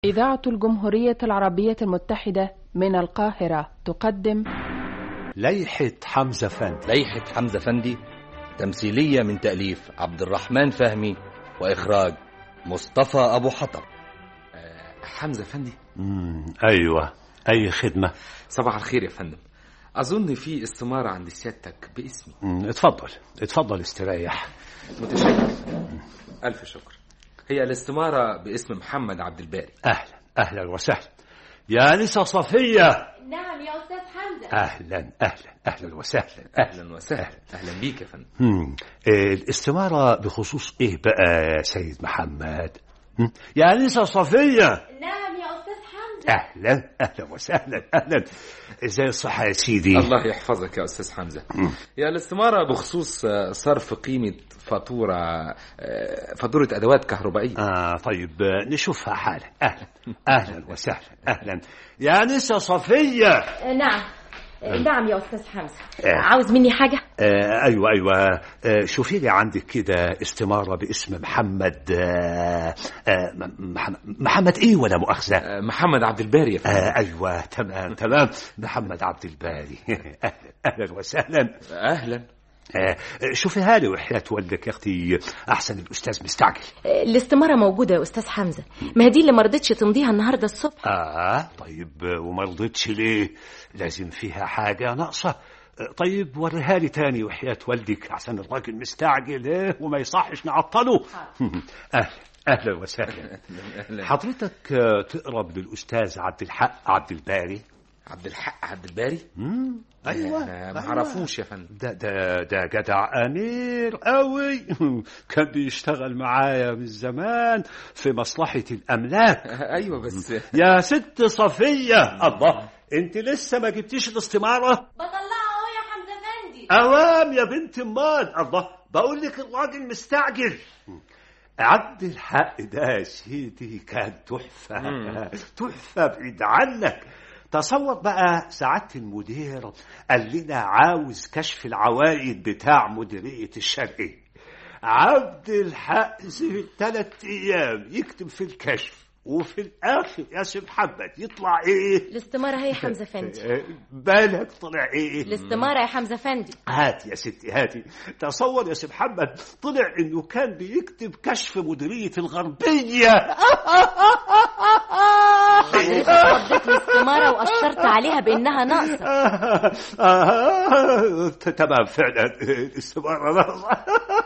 إذاعة الجمهورية العربية المتحدة من القاهرة تقدم ليحة حمزة فندي ليحة حمزة فندي تمثيلية من تأليف عبد الرحمن فهمي وإخراج مصطفى أبو حطب حمزة فندي مم. أيوة أي خدمة صباح الخير يا فندم أظن في استمارة عند سيادتك باسمي مم. اتفضل اتفضل استريح متشكر ألف شكر هي الاستمارة باسم محمد عبد الباري أهلا أهلا وسهلا يا نسا صفية نعم يا أستاذ حمزة أهلا أهلا أهلا وسهلا أهلا أهلا وسهلا أهلا بيك يا فندم مم. إيه، الاستمارة بخصوص إيه بقى يا سيد محمد مم. يا نسا صفية نعم يا أستاذ حمزة أهلا أهلا وسهلا أهلا إزاي الصحة يا سيدي الله يحفظك يا أستاذ حمزة يا الاستمارة بخصوص آه، صرف قيمة فاتورة آه، فاتورة أدوات كهربائية آه طيب آه، نشوفها حالا أهلا أهلا وسهلا أهلا يا نسا صفية آه، نعم آه، نعم يا أستاذ حمزة آه. عاوز مني حاجة آه ايوه ايوه آه شوفي لي عندك كده استماره باسم محمد آه آه م- محمد, محمد ايه ولا مؤاخذه آه، محمد عبد الباري يا فندم آه ايوه تمام تمام محمد عبد الباري اهلا اهلا وسهلا أهلا آه شوفيها لي وحياه والدك يا اختي احسن الاستاذ مستعجل آه، الاستمارة موجودة يا أستاذ حمزة ما هي دي اللي مرضتش تمضيها النهاردة الصبح اه طيب آه، وما رضيتش ليه لازم فيها حاجه ناقصه آه، طيب وريها لي تاني وحياة والدك عشان الراجل مستعجل ايه وما يصحش نعطله اهلا اهلا وسهلا أهلا حضرتك آه، تقرب للاستاذ عبد الحق عبد الباري عبد الحق عبد الباري مم. ايوه آه، ما أيوة. اعرفوش يا فندم ده ده ده جدع امير قوي كان بيشتغل معايا من زمان في مصلحه الاملاك آه، ايوه بس يا ست صفيه الله انت لسه ما جبتيش الاستماره بطلعها أهو يا حمزة فندي اوام يا بنت امال الله بقول لك الراجل مستعجل عبد الحق ده يا سيدي كان تحفه مم. تحفه بعيد عنك تصور بقى سعاده المدير قال لنا عاوز كشف العوائد بتاع مديريه الشرقيه عبد الحق في ثلاث ايام يكتب في الكشف وفي الاخر يا سي محمد يطلع ايه الاستمارة هي حمزة فندي آه، بالك طلع ايه الاستمارة يا حمزة فندي هات يا ستي هاتي تصور يا سي محمد طلع انه كان بيكتب كشف مديرية الغربية حضرتك رديت الاستمارة وأشرت عليها بإنها ناقصة آه، آه، تمام فعلا الاستمارة ناقصة.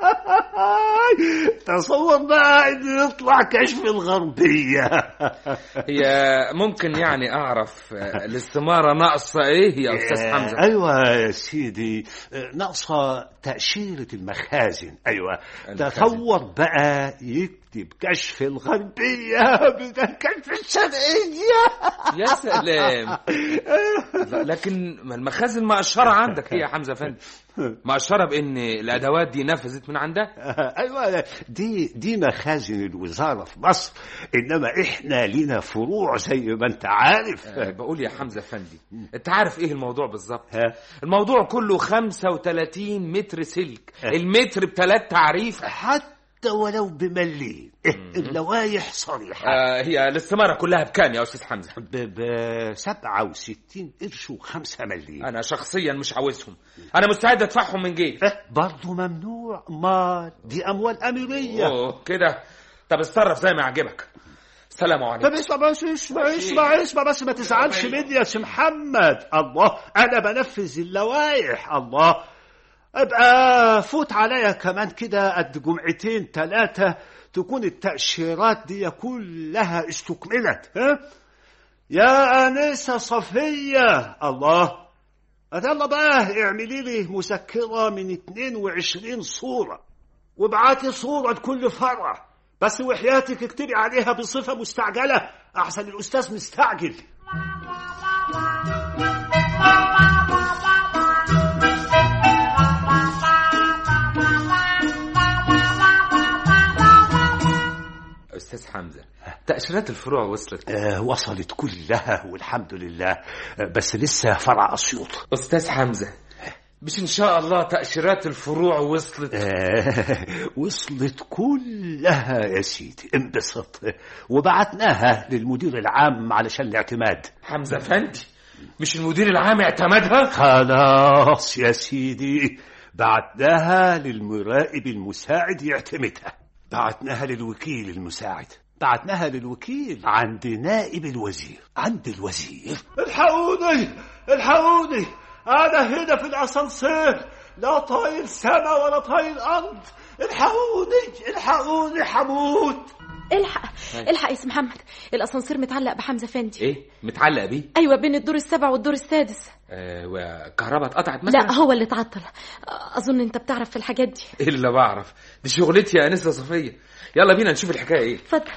تصور بقى انه يطلع كشف الغربية هي ممكن يعني اعرف آه، الاستمارة ناقصة ايه يا استاذ حمزة ايوه يا سيدي ناقصه تاشيره المخازن ايوه المخازن. تصور بقى يكتب كشف الغربيه بدل كشف الشرقيه يا سلام لا، لكن ما المخازن مقشرة عندك هي يا حمزة فندم مقشرة بان الادوات دي نفذت من عندها ايوه دي دي مخازن الوزاره في مصر انما احنا لينا فروع زي ما انت عارف آه، بقول يا حمزة فندي انت عارف ايه الموضوع بالظبط ها؟ الموضوع كله 35 متر سلك المتر بثلاث تعريف حتى ولو بمليم اللوايح صريحه آه هي الاستمارة كلها بكام يا استاذ حمزة ب ب 67 قرش و5 مليم انا شخصيا مش عاوزهم انا مستعد ادفعهم من جيبي إيه، برضه ممنوع مال دي اموال اميريه اوه كده طب اتصرف زي ما يعجبك سلام طب عليكم اسمع بس اسمع اسمع اسمع بس ما تزعلش مني يا سي محمد الله انا بنفذ اللوائح الله ابقى فوت عليا كمان كده قد جمعتين ثلاثه تكون التاشيرات دي كلها استكملت ها يا انسه صفيه الله يلا بقى اعملي لي مذكره من 22 صوره وابعتي صورة لكل فرع بس وحياتك اكتبي عليها بصفة مستعجلة أحسن الأستاذ مستعجل استاذ حمزة تأشيرات الفروع وصلت آه وصلت كلها والحمد لله آه بس لسه فرع أسيوط استاذ حمزة مش ان شاء الله تاشيرات الفروع وصلت آه، وصلت كلها يا سيدي انبسط وبعتناها للمدير العام علشان الاعتماد حمزه فندي مش المدير العام اعتمدها خلاص يا سيدي بعتناها للمراقب المساعد يعتمدها بعتناها للوكيل المساعد بعتناها للوكيل عند نائب الوزير عند الوزير الحقوني الحقوني انا هنا في الاسانسير لا طايل سما ولا طايل ارض الحقوني الحقوني حموت الحق الحق يا سي محمد الاسانسير متعلق بحمزه فندي ايه متعلق بيه ايوه بين الدور السابع والدور السادس آه والكهرباء اتقطعت مثلا لا هو اللي اتعطل اظن انت بتعرف في الحاجات دي ايه اللي بعرف دي شغلتي يا انسه صفيه يلا بينا نشوف الحكايه ايه اتفضل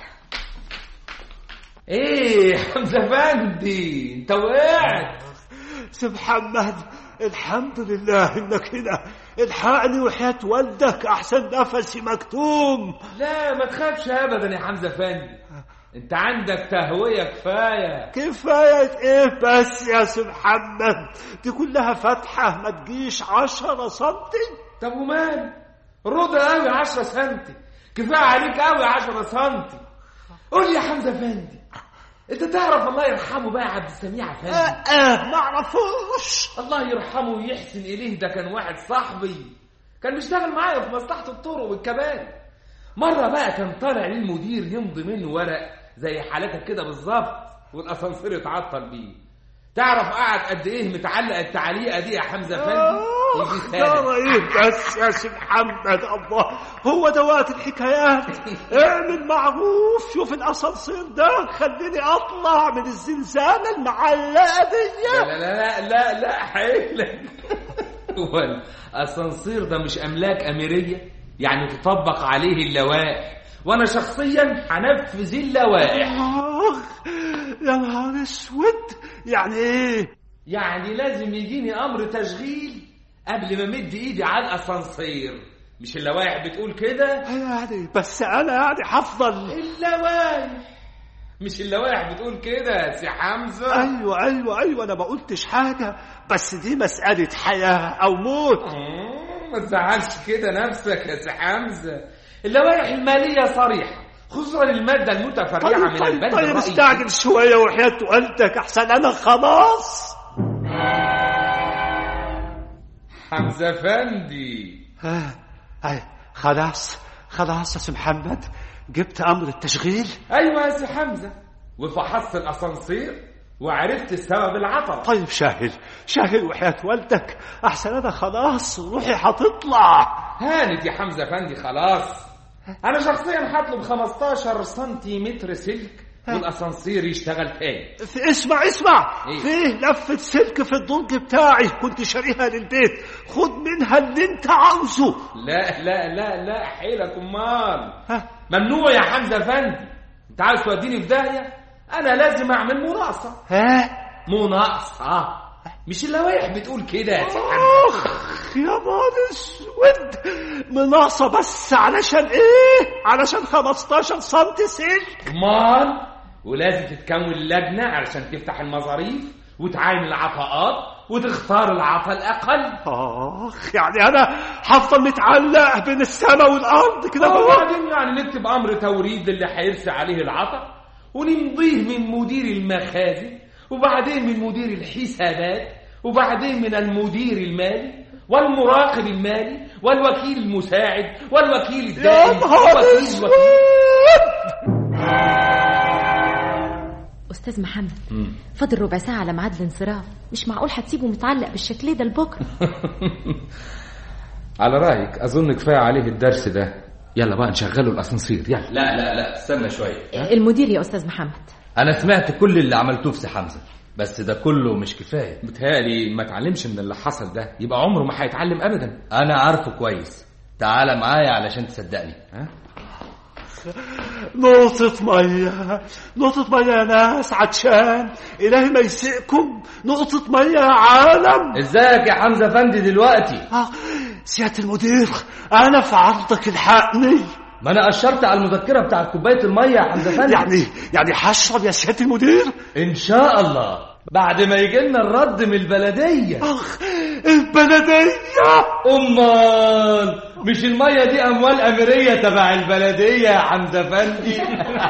ايه حمزه فندي انت وقعت سي محمد الحمد لله انك هنا الحقني وحياة والدك احسن نفسي مكتوم لا ما تخافش ابدا يا حمزه فندي انت عندك تهويه كفايه كفاية ايه بس يا سي محمد دي كلها فتحة ما تجيش عشرة سنتي طب ومال رضا قوي 10 سنتي كفايه عليك قوي 10 سنتي قول لي يا حمزه فندي انت تعرف الله يرحمه بقى عبد السميع افندي اه, آه معرفوش الله يرحمه ويحسن اليه ده كان واحد صاحبي كان بيشتغل معايا في مصلحه الطرق والكباري مره بقى كان طالع للمدير يمضي منه ورق زي حالتك كده بالظبط والاسانسير اتعطل بيه تعرف قعد قد ايه متعلق التعليقه دي يا حمزه فندي يجي سنة. ترى ايه بس يا سي محمد الله هو دوات الحكايات اعمل معروف شوف الاسانسير ده خليني اطلع من الزنزانه المعلقه دي لا لا لا لا لا حيلك هو الاسانسير ده مش املاك اميريه يعني تطبق عليه اللوائح وانا شخصيا هنفذ اللوائح اخ يا نهار اسود يعني ايه يعني لازم يجيني امر تشغيل قبل ما امد ايدي على الاسانسير مش اللوائح بتقول كده يعني بس انا يعني هفضل اللوائح مش اللوائح بتقول كده يا سي حمزه ايوه ايوه ايوه انا ما قلتش حاجه بس دي مساله حياه او موت مم، ما تزعلش كده نفسك يا سي حمزه اللوائح الماليه صريحه خصوصا الماده المتفرعه طيب من طيب البند طيب الرئيسي استعجل شويه وحياه والدك احسن انا خلاص حمزه فندي آه، آه، خلاص خلاص يا سي محمد جبت امر التشغيل ايوه يا سي حمزه وفحصت الاسانسير وعرفت سبب العطل طيب شاهل شاهل وحياة والدك أحسن أنا خلاص روحي هتطلع هانت يا حمزه فندي خلاص انا شخصيا هطلب 15 سنتيمتر سلك والاسانسير يشتغل تاني في اسمع اسمع إيه؟ فيه لفة سلك في الدرج بتاعي كنت شاريها للبيت خد منها اللي انت عاوزه لا لا لا لا حيلك امال ها ممنوع يا حمزه فندي انت عاوز توديني في داهيه انا لازم اعمل مناقصه ها مناقصه مش اللوائح بتقول كده يا سي حمزه اخ يا نهار اسود مناقصة بس علشان ايه علشان 15 سنتي سلك امال ولازم تتكون لجنه علشان تفتح المظاريف وتعاين العطاءات وتختار العطاء الاقل اخ يعني انا هفضل متعلق بين السماء والارض كده هو وبعدين يعني نكتب امر توريد اللي هيرسي عليه العطا ونمضيه من مدير المخازن وبعدين من مدير الحسابات وبعدين من المدير المالي والمراقب المالي والوكيل المساعد والوكيل يا الدائم نهار والوكيل اسود استاذ محمد فاضل ربع ساعه على ميعاد الانصراف مش معقول هتسيبه متعلق بالشكل ده لبكره على رايك اظن كفايه عليه الدرس ده يلا بقى نشغله الاسانسير يلا لا لا لا استنى شوية المدير يا استاذ محمد أنا سمعت كل اللي عملتوه في سي حمزة بس ده كله مش كفاية متهيألي ما اتعلمش من اللي حصل ده يبقى عمره ما هيتعلم ابدا أنا عارفه كويس تعالى معايا علشان تصدقني ها نقطة مية نقطة مية يا ناس عطشان إلهي ما يسيئكم نقطة مية يا عالم ازيك يا حمزة فندي دلوقتي آه، سيادة المدير أنا في عرضك الحقني ما أنا أشرت على المذكرة بتاعت كوباية المية يا حمزة فندي يعني يعني هشرب يا سيادة المدير إن شاء الله بعد ما يجي لنا الرد من البلدية أخ البلدية امال مش الميه دي اموال اميريه تبع البلديه يا حمزه فندي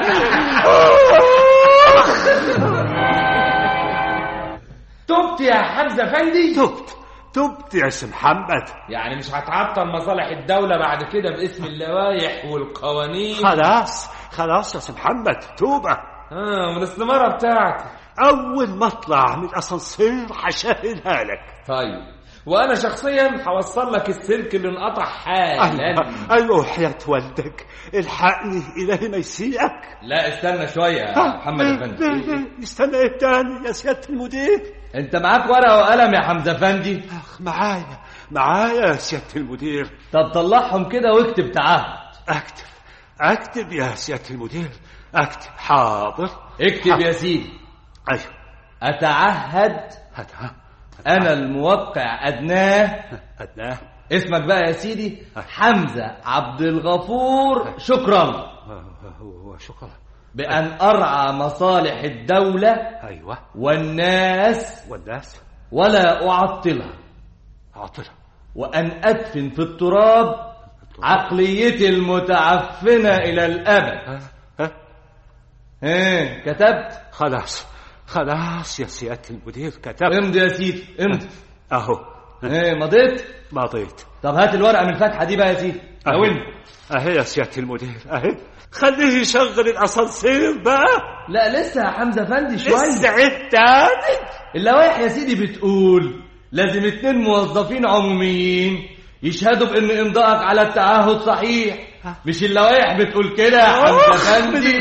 تبت يا حمزة فندي تبت تبت يا سي محمد يعني مش هتعطل مصالح الدولة بعد كده باسم اللوائح والقوانين خلاص خلاص يا سي محمد توبة اه والاستمارة بتاعتي أول ما أطلع من الأسانسير هشاهدها لك طيب وانا شخصيا هوصل لك السلك اللي انقطع حالا أيوة أيوة وحياة والدك الحقني إلهي ما يسيئك لا استنى شويه يا محمد افندي ليه ليه استنى إيه تاني يا سيادة المدير انت معاك ورقه وقلم يا حمزه فندي أخ معايا معايا يا سيادة المدير طب طلعهم كده واكتب تعهد أكتب أكتب يا سيادة المدير أكتب حاضر اكتب يا سيدي أيوة اتعهد هات ها انا الموقع ادناه أدناه اسمك بقى يا سيدي حمزه عبد الغفور شكرا وشكرا بان ارعى مصالح الدوله أيوة والناس والناس ولا اعطلها عاطلة وان ادفن في التراب عقليتي المتعفنه الى الابد ها ها ايه كتبت خلاص خلاص يا سيادة المدير كتبت امضي يا سيدي امضي أهو ايه مضيت مضيت طب هات الورقه من الفتحه دي بقى يا سيدي أهي. لو انت أهي يا سيادة المدير أهي خليه يشغل الأسانسير بقى لا لسه يا حمزه فندي شويه لسه عيد تاني اللوائح يا سيدي بتقول لازم اتنين موظفين عموميين يشهدوا بان امضائك على التعهد صحيح مش اللوائح بتقول كده يا حمزه فندي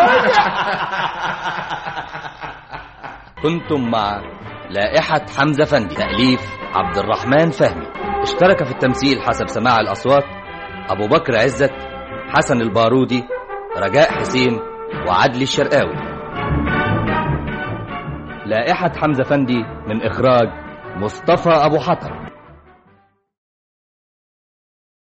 كنتم مع لائحة حمزة فندي تأليف عبد الرحمن فهمي اشترك في التمثيل حسب سماع الأصوات أبو بكر عزت حسن البارودي رجاء حسين وعدلي الشرقاوي لائحة حمزة فندي من إخراج مصطفى أبو حطب